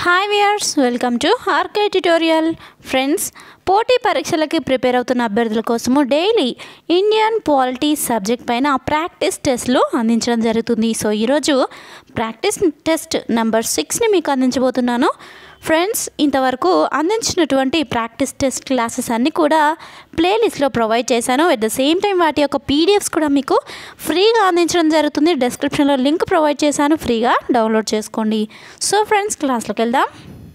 hi viewers welcome to RK tutorial friends పోటీ పరీక్షలకి prepare అవుతున్న అభ్యర్థుల కోసము డైలీ ఇండియన్ పాలిటీ సబ్జెక్ట్ పైన ప్రాక్టీస్ టెస్ట్లు అందించడం జరుగుతుంది సో ఈరోజు ప్రాక్టీస్ టెస్ట్ నెంబర్ సిక్స్ని మీకు అందించబోతున్నాను ఫ్రెండ్స్ ఇంతవరకు అందించినటువంటి ప్రాక్టీస్ టెస్ట్ క్లాసెస్ అన్నీ కూడా ప్లేలిస్ట్లో ప్రొవైడ్ చేశాను అట్ ద సేమ్ టైం వాటి యొక్క పీడిఎఫ్స్ కూడా మీకు ఫ్రీగా అందించడం జరుగుతుంది డిస్క్రిప్షన్లో లింక్ ప్రొవైడ్ చేశాను ఫ్రీగా డౌన్లోడ్ చేసుకోండి సో ఫ్రెండ్స్ క్లాస్లోకి వెళ్దాం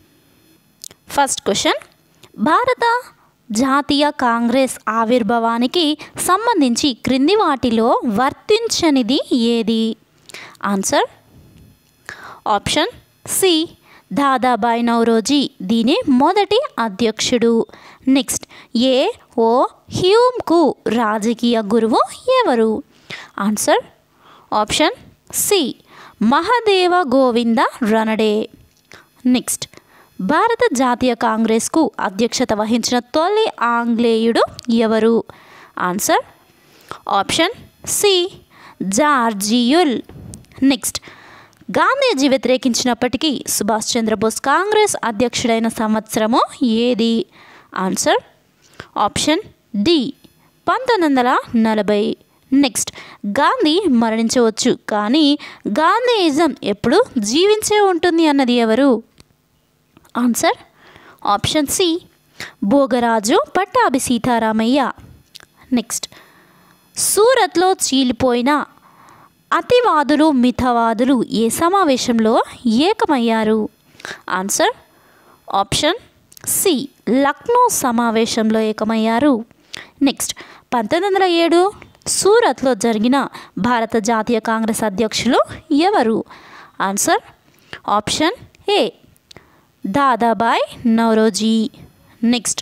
ఫస్ట్ క్వశ్చన్ భారత జాతీయ కాంగ్రెస్ ఆవిర్భావానికి సంబంధించి క్రింది వాటిలో వర్తించనిది ఏది answer option C Dadabhai Naoroji దీని మొదటి అధ్యక్షుడు నెక్స్ట్ ఏ ఓ హ్యూమ్కు రాజకీయ గురువు ఎవరు answer option C Mahadev Govind Ranade next భారత జాతీయ కాంగ్రెస్కు అధ్యక్షత వహించిన తొలి ఆంగ్లేయుడు ఎవరు answer option C George Yule next Gandhiji వ్యతిరేకించినప్పటికీ సుభాష్ చంద్రబోస్ కాంగ్రెస్ అధ్యక్షుడైన సంవత్సరము ఏది ఆన్సర్ ఆప్షన్ డి పంతొమ్మిది వందల నలభై నెక్స్ట్ గాంధీ మరణించవచ్చు కానీ గాంధీయిజం ఎప్పుడు జీవించే ఉంటుంది అన్నది ఎవరు answer option C Bhogaraju Pattabhi Sitaramayya next సూరత్లో చీలిపోయిన అతివాదులు మితవాదులు ఏ సమావేశంలో ఏకమయ్యారు ఆన్సర్ ఆప్షన్ సి లక్నో సమావేశంలో ఏకమయ్యారు నెక్స్ట్ పంతొమ్మిది వందల ఏడు సూరత్లో జరిగిన భారత జాతీయ కాంగ్రెస్ అధ్యక్షులు ఎవరు answer option A Dadabhai Naoroji next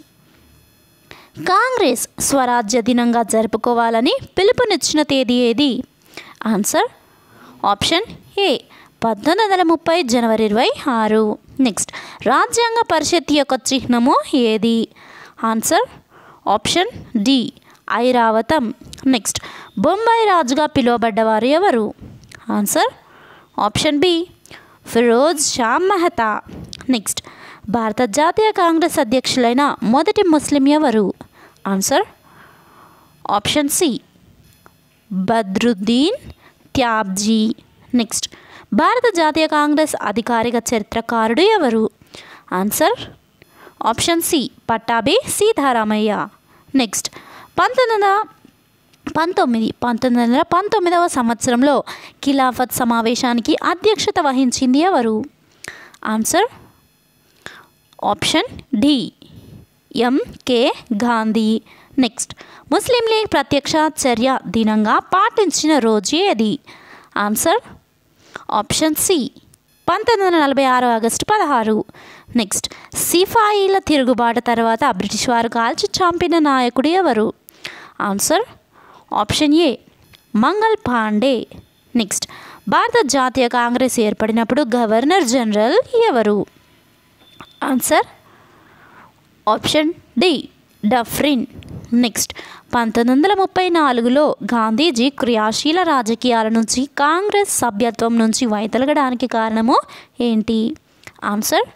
Congress స్వరాజ్య దినంగా జరుపుకోవాలని పిలుపునిచ్చిన తేదీ ఏది ఆన్సర్ ఆప్షన్ ఏ పద్దెనిమిది వందల ముప్పై జనవరి ఇరవై ఆరు నెక్స్ట్ రాజ్యాంగ పరిషత్ యొక్క చిహ్నము ఏది answer option D Airavatam next Bombay రాజుగా పిలువబడ్డవారు ఎవరు answer option B Feroz Shah Mehta next భారత జాతీయ కాంగ్రెస్ అధ్యక్షులైన మొదటి ముస్లిం ఎవరు answer option C Badruddin Tyabji next భారత జాతీయ కాంగ్రెస్ అధికారిక చరిత్రకారుడు ఎవరు answer option C Pattabhi Sitaramayya next పంతొమ్మిది వందల పంతొమ్మిది పంతొమ్మిది వందల పంతొమ్మిదవ సంవత్సరంలో ఖిలాఫత్ సమావేశానికి అధ్యక్షత వహించింది ఎవరు answer option D MK Gandhi next Muslim League ప్రత్యక్ష చర్య దినంగా పాటించిన రోజు ఏది ఆన్సర్ ఆప్షన్ సి పంతొమ్మిది వందల నలభై ఆరు ఆగస్టు పదహారు నెక్స్ట్ సిఫాయిల తిరుగుబాటు తర్వాత బ్రిటిష్ వారు కాల్చి చంపిన నాయకుడు ఎవరు answer option A Mangal Pandey next భారత జాతీయ కాంగ్రెస్ ఏర్పడినప్పుడు గవర్నర్ జనరల్ ఎవరు answer option D Dufferin next పంతొమ్మిది వందల ముప్పై నాలుగులో గాంధీజీ క్రియాశీల రాజకీయాల నుంచి కాంగ్రెస్ సభ్యత్వం నుంచి వైదొలగడానికి కారణము ఏంటి ఆన్సర్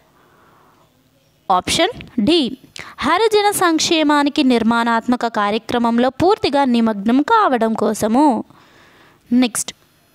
ఆప్షన్ డి హరిజన సంక్షేమానికి నిర్మాణాత్మక కార్యక్రమంలో పూర్తిగా నిమగ్నం కావడం కోసము నెక్స్ట్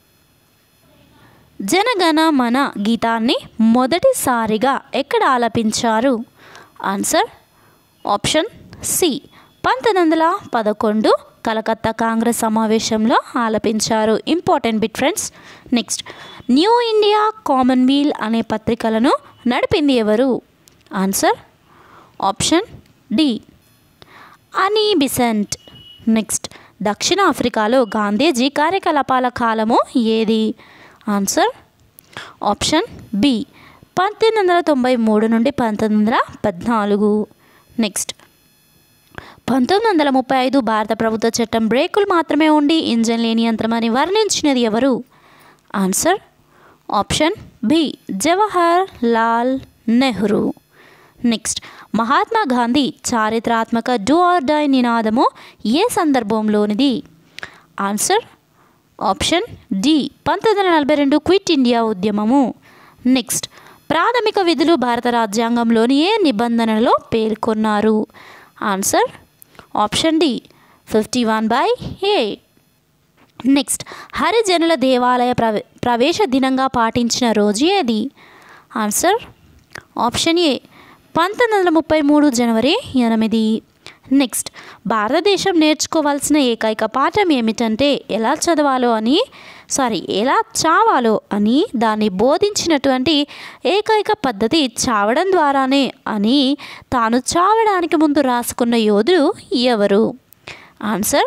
జనగణ మన గీతాన్ని మొదటిసారిగా ఎక్కడ ఆలపించారు ఆన్సర్ ఆప్షన్ సి పంతొమ్మిది వందల పదకొండు కలకత్తా కాంగ్రెస్ సమావేశంలో ఆలపించారు important bit friends next New India Commonweal అనే పత్రికలను నడిపింది ఎవరు answer option D Annie Besant next దక్షిణాఫ్రికాలో గాంధీజీ కార్యకలాపాల కాలము ఏది ఆన్సర్ ఆప్షన్ బి పంతొమ్మిది వందల తొంభై మూడు నుండి పంతొమ్మిది వందల పద్నాలుగు నెక్స్ట్ పంతొమ్మిది వందల ముప్పై ఐదు భారత ప్రభుత్వ చట్టం బ్రేకులు మాత్రమే ఉండి ఇంజన్ లేని యంత్రమని వర్ణించినది ఎవరు answer option B Jawahar Lal Nehru next Mahatma Gandhi చారిత్రాత్మక డూ ఆర్ డై నినాదము ఏ సందర్భంలోనిది ఆన్సర్ ఆప్షన్ డి పంతొమ్మిది వందల నలభై రెండు క్విట్ ఇండియా ఉద్యమము నెక్స్ట్ ప్రాథమిక విధులు భారత రాజ్యాంగంలోని ఏ నిబంధనలో పేర్కొన్నారు answer option D fifty one by A next హరిజనుల దేవాలయ ప్రవే ప్రవేశ దినంగా పాటించిన రోజు ఏది ఆన్సర్ ఆప్షన్ ఏ పంతొమ్మిది వందల ముప్పై మూడు జనవరి ఎనిమిది నెక్స్ట్ భారతదేశం నేర్చుకోవాల్సిన ఏకైక పాఠం ఏమిటంటే ఎలా చదవాలో అని సారీ ఎలా చావాలో అని దాన్ని బోధించినటువంటి ఏకైక పద్ధతి చావడం ద్వారానే అని తాను చావడానికి ముందు రాసుకున్న యోధుడు ఎవరు answer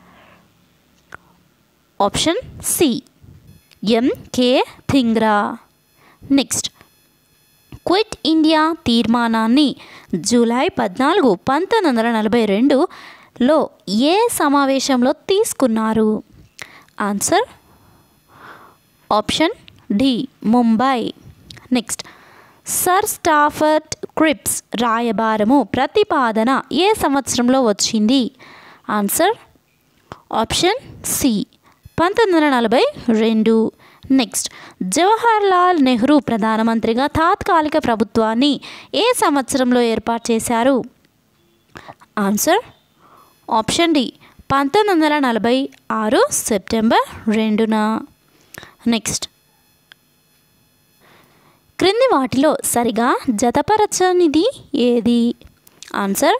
option C MK Dhingra next quit India తీర్మానాన్ని జూలై పద్నాలుగు పంతొమ్మిది వందల నలభై రెండులో ఏ సమావేశంలో తీసుకున్నారు answer option D Mumbai next sir Stafford Cripps రాయబారము ప్రతిపాదన ఏ సంవత్సరంలో వచ్చింది ఆన్సర్ ఆప్షన్ సి పంతొమ్మిది వందల నలభై రెండు నెక్స్ట్ జవహర్లాల్ నెహ్రూ ప్రధానమంత్రిగా తాత్కాలిక ప్రభుత్వాన్ని ఏ సంవత్సరంలో ఏర్పాటు చేశారు ఆన్సర్ ఆప్షన్ డి పంతొమ్మిది వందల నలభై ఆరు సెప్టెంబర్ రెండున నెక్స్ట్ క్రింది వాటిలో సరిగా జతపరచనిది ఏది ఆన్సర్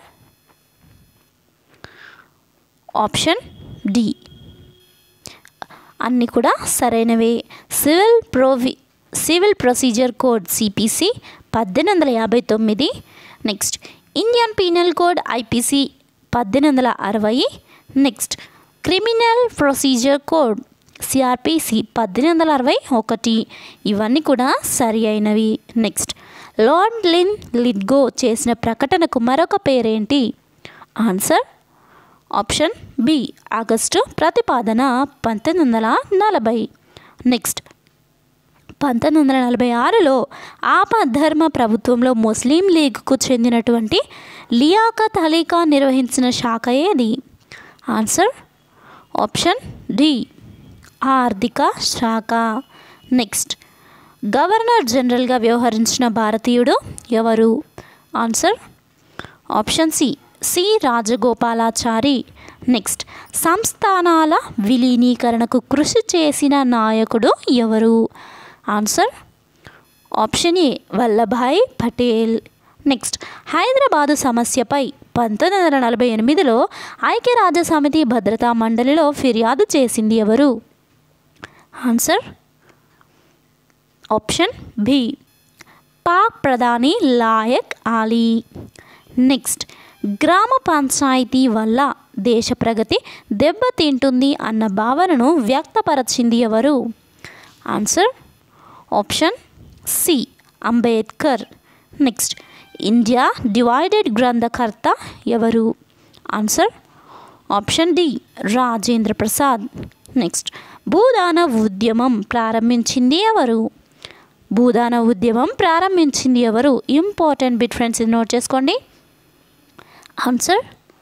ఆప్షన్ డి అన్నీ కూడా సరైనవే సివిల్ ప్రోవి సివిల్ ప్రొసీజర్ కోడ్ సిపిసి పద్దెనిమిది వందల యాభై తొమ్మిది next Indian penal code IPC పద్దెనిమిది వందల అరవై next criminal procedure code CrPC పద్దెనిమిది వందల అరవై ఒకటి ఇవన్నీ కూడా సరి అయినవి నెక్స్ట్ లార్డ్ లిన్ లిడ్గో చేసిన ప్రకటనకు మరొక పేరేంటి ఆన్సర్ ఆప్షన్ బి ఆగస్టు ప్రతిపాదన పంతొమ్మిది వందల నలభై నెక్స్ట్ పంతొమ్మిది వందల నలభై ఆరులో ఆపద్ధర్మ ప్రభుత్వంలో ముస్లిం లీగ్కు చెందినటువంటి లియాఖత్ అలీ ఖాన్ నిర్వహించిన శాఖ ఏది ఆన్సర్ ఆప్షన్ డి ఆర్థిక శాఖ నెక్స్ట్ గవర్నర్ జనరల్గా వ్యవహరించిన భారతీయుడు ఎవరు answer option C C Rajagopalachari next సంస్థానాల విలీనీకరణకు కృషి చేసిన నాయకుడు ఎవరు answer option A Vallabhbhai Patel next Hyderabad సమస్యపై పంతొమ్మిది వందల నలభై ఎనిమిదిలో ఐక్యరాజ్య సమితి భద్రతా మండలిలో ఫిర్యాదు చేసింది ఎవరు ఆన్సర్ ఆప్షన్ బి పాక్ ప్రధాని లాయక్ ఆలీ నెక్స్ట్ గ్రామ పంచాయతీ వల్ల దేశ ప్రగతి దెబ్బతింటుంది అన్న భావనను వ్యక్తపరచింది ఎవరు answer option C Ambedkar next India divided గ్రంథకర్త ఎవరు answer option D Rajendra Prasad next భూదాన ఉద్యమం ప్రారంభించింది ఎవరు భూదాన ఉద్యమం ప్రారంభించింది ఎవరు ఇంపార్టెంట్ బిట్ ఫ్రెండ్స్ ఇది నోట్ చేసుకోండి answer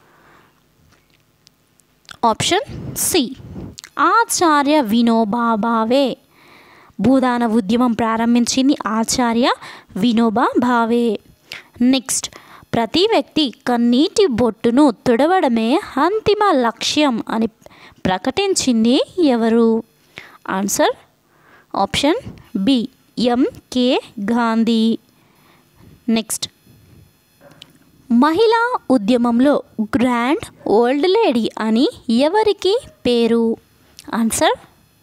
option C Acharya Vinoba Bhave భూదాన ఉద్యమం ప్రారంభించింది ఆచార్య వినోబా భావే నెక్స్ట్ ప్రతి వ్యక్తి కన్నీటి బొట్టును తుడవడమే అంతిమ లక్ష్యం అని ప్రకటించింది ఎవరు answer option B M K Gandhi next మహిళా ఉద్యమంలో గ్రాండ్ ఓల్డ్ లేడీ అని ఎవరికి పేరు ఆన్సర్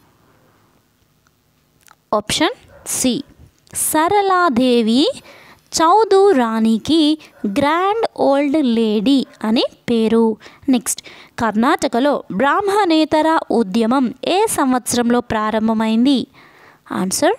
ఆప్షన్ సి సరళాదేవి చౌదూరాణికి గ్రాండ్ ఓల్డ్ లేడీ అని పేరు నెక్స్ట్ కర్ణాటకలో బ్రాహ్మణేతర ఉద్యమం ఏ సంవత్సరంలో ప్రారంభమైంది ఆన్సర్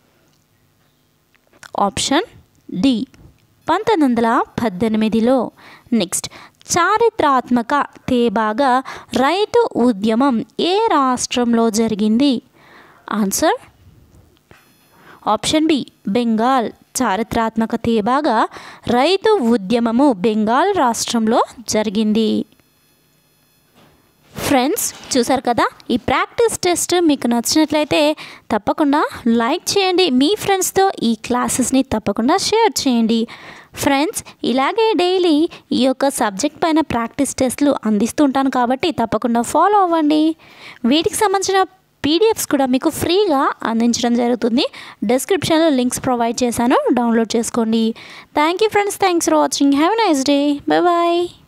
ఆప్షన్ డి పంతొమ్మిది వందల పద్దెనిమిదిలో నెక్స్ట్ చారిత్రాత్మక తేబాగా రైతు ఉద్యమం ఏ రాష్ట్రంలో జరిగింది ఆన్సర్ ఆప్షన్ బి బెంగాల్ చారిత్రాత్మక తేబాగా రైతు ఉద్యమము బెంగాల్ రాష్ట్రంలో జరిగింది ఫ్రెండ్స్ చూసారు కదా ఈ ప్రాక్టీస్ టెస్ట్ మీకు నచ్చినట్లయితే తప్పకుండా లైక్ చేయండి మీ ఫ్రెండ్స్తో ఈ క్లాసెస్ని తప్పకుండా షేర్ చేయండి ఫ్రెండ్స్ ఇలాగే డైలీ ఈ యొక్క సబ్జెక్ట్ పైన ప్రాక్టీస్ టెస్ట్లు అందిస్తుంటాను కాబట్టి తప్పకుండా ఫాలో అవ్వండి వీటికి సంబంధించిన పీడిఎఫ్స్ కూడా మీకు ఫ్రీగా అందించడం జరుగుతుంది డిస్క్రిప్షన్లో లింక్స్ ప్రొవైడ్ చేశాను డౌన్లోడ్ చేసుకోండి thank you friends thanks for watching have nice day bye bye